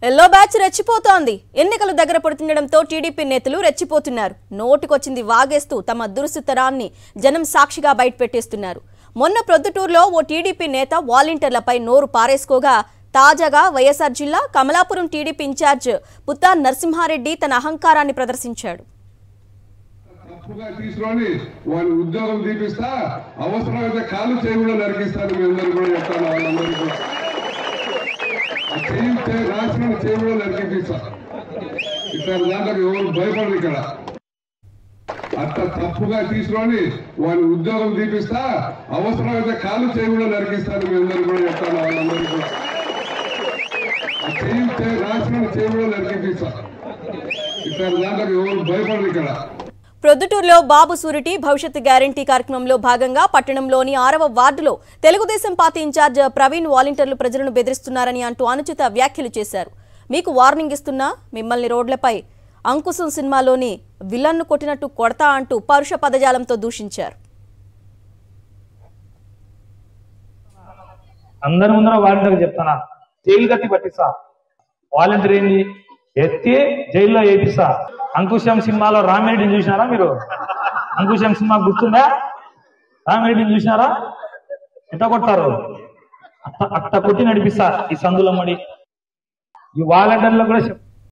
yellow batch రెచ్చిపోతోంది ఎన్నికలు దగ్గర పడుతుండడంతో TDP నేతలు రెచ్చిపోతున్నారు నోటికొచ్చింది వాగేస్తూ తమ దురుసుతరాన్ని జనం సాక్షిగా బయటపెట్టేస్తున్నారు మొన్న ప్రొద్దుటూరులో ఓ టీడీపీ నేత వాలంటీర్లపై నోరు పారేసుకోగా తాజాగా వైఎస్ఆర్ జిల్లా కమలాపురం టీడీపీ ఇన్ఛార్జ్ పుత్తా నరసింహారెడ్డి తన అహంకారాన్ని ప్రదర్శించాడు తప్పుగా తీసుకొని వాని ఉద్యోగం తీపిస్తా అవసరమైతే కాలు చేయి కూడా నరికిస్తాను మీ అందరూ కూడా చెప్తాను వాళ్ళందరూ కూడా ఆ చెయ్యి చే- రాసిన చేయి కూడా నరికిపిస్తా ఇక్కడ దాంట్లో ఎవరు భయపడరు ఇక్కడ అట్ట తప్పుగా తీసుకొని వాని ఉద్యోగం తీపిస్తా అవసరమైతే కాలు చేయి కూడా నరికిస్తాను మీ అందరూ కూడా చెప్తాను వాళ్ళందరూ కూడా ఆ చెయ్యి చే- రాసిన చేయి కూడా నరికిపిస్తా ఇక్కడ దాంట్లో ఎవరు భయపడరు ఇక్కడ ప్రొద్దుటూరులో బాబు సూరిటీ భవిష్యత్ గ్యారంటీ కార్యక్రమంలో భాగంగా పట్టణంలోని ఆరవ వార్డులో తెలుగుదేశం పార్టీ ఇన్ఛార్జ్ ప్రవీణ్ వాలంటీర్లు ప్రజలను బెదిరిస్తున్నారని అంటూ అనుచిత వ్యాఖ్యలు చేశారు మీకు వార్నింగ్ ఇస్తున్నా మిమ్మల్ని రోడ్లపై అంకుశం సినిమాలోని విలన్ను కొట్టినట్టు కొడతా అంటూ పరుష పదజాలంతో దూషించారు అందరి ముందర వాలంటీర్ చెప్తానా జైలు కట్టి పట్టిస్తా వాలంటీర్ ఏంది ఎత్తి జైల్లో వేపిస్తా అంకుశం సినిమాలో రామిరెడ్డిని చూసినారా మీరు అంకుశం సినిమా గుర్తుందా రామిరెడ్డిని చూసినారా ఎట్ట కొట్టారు అట్ట అట్ట కొట్టి నడిపిస్తా ఈ సందులో మడి ఈ వాలంటీర్లో కూడా చెప్